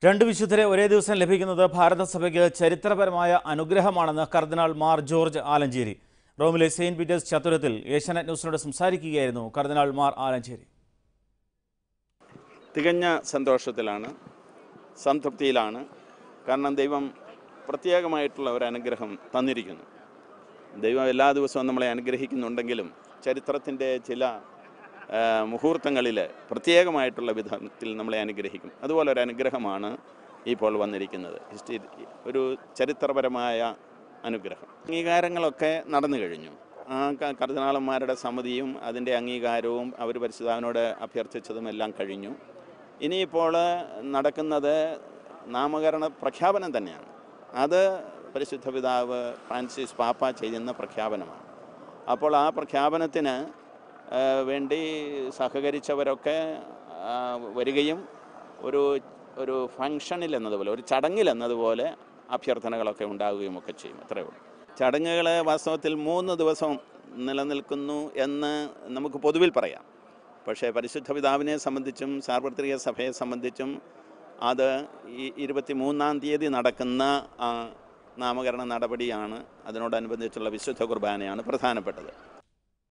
രണ്ട് വിശുദ്ധരെ ഒരേ ദിവസം ലഭിക്കുന്നത് ഭാരതസഭയ്ക്ക് ചരിത്രപരമായ അനുഗ്രഹമാണെന്ന് കർദിനാൾ മാർ ജോർജ് ആലഞ്ചേരി റോമിലെ സെയിന്റ് പീറ്റേഴ്സ് ചത്തുരത്തിൽ ഏഷ്യാനെറ്റ് ന്യൂസിനോട് സംസാരിക്കുകയായിരുന്നു കർദിനാൾ മാർ ആലഞ്ചേരി തികഞ്ഞ സന്തോഷത്തിലാണ് സംതൃപ്തിയിലാണ് കാരണം ദൈവം പ്രത്യേകമായിട്ടുള്ള ഒരു അനുഗ്രഹം തന്നിരിക്കുന്നു ദൈവം എല്ലാ ദിവസവും നമ്മളെ അനുഗ്രഹിക്കുന്നുണ്ടെങ്കിലും ചരിത്രത്തിൻ്റെ ചില ആ, മുഹൂർത്തങ്ങളിൽ പ്രത്യേകമായിട്ടുള്ള വിധത്തിൽ നമ്മളെ അനുഗ്രഹിക്കും അതുപോലെ ഒരു അനുഗ്രഹമാണ് ഇപ്പോൾ വന്നിരിക്കുന്നത് ഹിസ്റ്ററി ഒരു ചരിത്രപരമായ അനുഗ്രഹം അംഗീകാരങ്ങളൊക്കെ നടന്നു കഴിഞ്ഞു ആ ക- കർദിനാളന്മാരുടെ സമിതിയും അതിൻ്റെ അംഗീകാരവും അവർ പരിശുദ്ധാവിനോട് അഭ്യർത്ഥിച്ചതും എല്ലാം കഴിഞ്ഞു ഇനിയിപ്പോൾ നടക്കുന്നത് നാമകരണ പ്രഖ്യാപനം തന്നെയാണ് അത് പരിശുദ്ധ പിതാവ് ഫ്രാൻസിസ് പാപ്പ ചെയ്യുന്ന പ്രഖ്യാപനമാണ് അപ്പോൾ ആ പ്രഖ്യാപനത്തിന് ആ, വേണ്ടി സഹകരിച്ചവരൊക്കെ ആ, വരികയും ഒരു ഒരു ഫങ്ഷനിൽ എന്നതുപോലെ ഒരു ചടങ്ങിൽ എന്നതുപോലെ അഭ്യർത്ഥനകളൊക്കെ ഉണ്ടാവുകയും ഒക്കെ ചെയ്യും അത്രയേ ഉള്ളൂ ചടങ്ങുകൾ വാസ്തവത്തിൽ മൂന്ന് ദിവസം നിലനിൽക്കുന്നു എന്ന് നമുക്ക് പൊതുവിൽ പറയാം പക്ഷേ പരിശുദ്ധ പിതാവിനെ സംബന്ധിച്ചും സാർവത്രിക സഭയെ സംബന്ധിച്ചും അത് ഈ ഇരുപത്തി മൂന്നാം തീയതി നടക്കുന്ന ആ, നാമകരണ നടപടിയാണ് അതിനോടനുബന്ധിച്ചുള്ള വിശുദ്ധ കുർബാനയാണ് പ്രധാനപ്പെട്ടത്